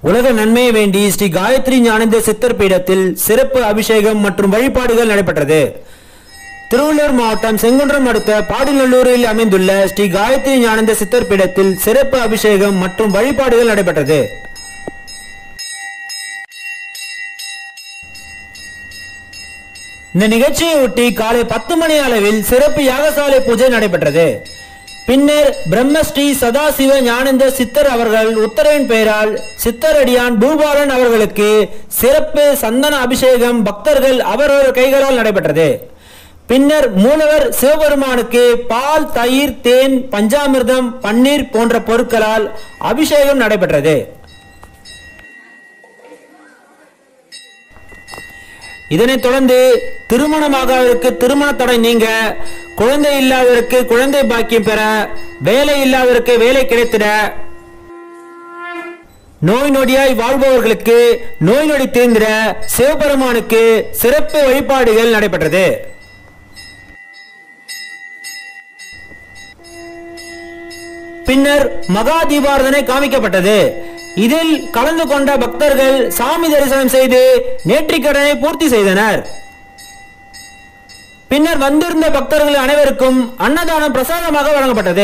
உலக நன்மையை வேண்டி ஸ்ரீ காயத்ரி ஞானேந்திர சித்தர் பீடத்தில் சிறப்பு அபிஷேகம் மற்றும் வழிபாடுகள் நடைபெற்றது திருவள்ளூர் மாவட்டம் செங்குன்றம் அடுத்த பாடிநல்லூரில் அமைந்துள்ள ஸ்ரீ காயத்ரி ஞானேந்திர சித்தர் பீடத்தில் சிறப்பு அபிஷேகம் மற்றும் வழிபாடுகள் நடைபெற்றது இந்த நிகழ்ச்சியை ஒட்டி காலை பத்து மணி அளவில் சிறப்பு யாகசாலை பூஜை நடைபெற்றது பின்னர் பிரம்மஸ்ரீ சதாசிவ ஞானேந்திர சித்தர் அவர்கள் உத்தரவின் பெயரால் சித்தரடியான் பூபாலன் அவர்களுக்கு சிறப்பு சந்தன அபிஷேகம் பக்தர்கள் அவரவர் கைகளால் நடைபெற்றது பின்னர் மூலவர் சிவபெருமானுக்கு பால் தயிர் தேன் பஞ்சாமிர்தம் பன்னீர் போன்ற பொருட்களால் அபிஷேகம் நடைபெற்றது இதனைத் தொடர்ந்து திருமணமாகாதவருக்கு திருமண தடை நீங்க குழந்தை இல்லாதவருக்கு குழந்தை பாக்கியம் பெற வேலை இல்லாதவருக்கு வேலை கிடைத்திட நோய் நொடியாய் வாழ்பவர்களுக்கு நோய் நொடி தீர்ந்திட சிவபெருமானுக்கு சிறப்பு வழிபாடுகள் நடைபெற்றது பின்னர் மகா தீபாரதனை காமிக்கப்பட்டது இதில் கலந்து கொண்ட பக்தர்கள் சாமி தரிசனம் செய்து நேற்றிக்கடனை பூர்த்தி செய்தனர் பின்னர் வந்திருந்த பக்தர்கள் அனைவருக்கும் அன்னதானம் பிரசாதமாக வழங்கப்பட்டது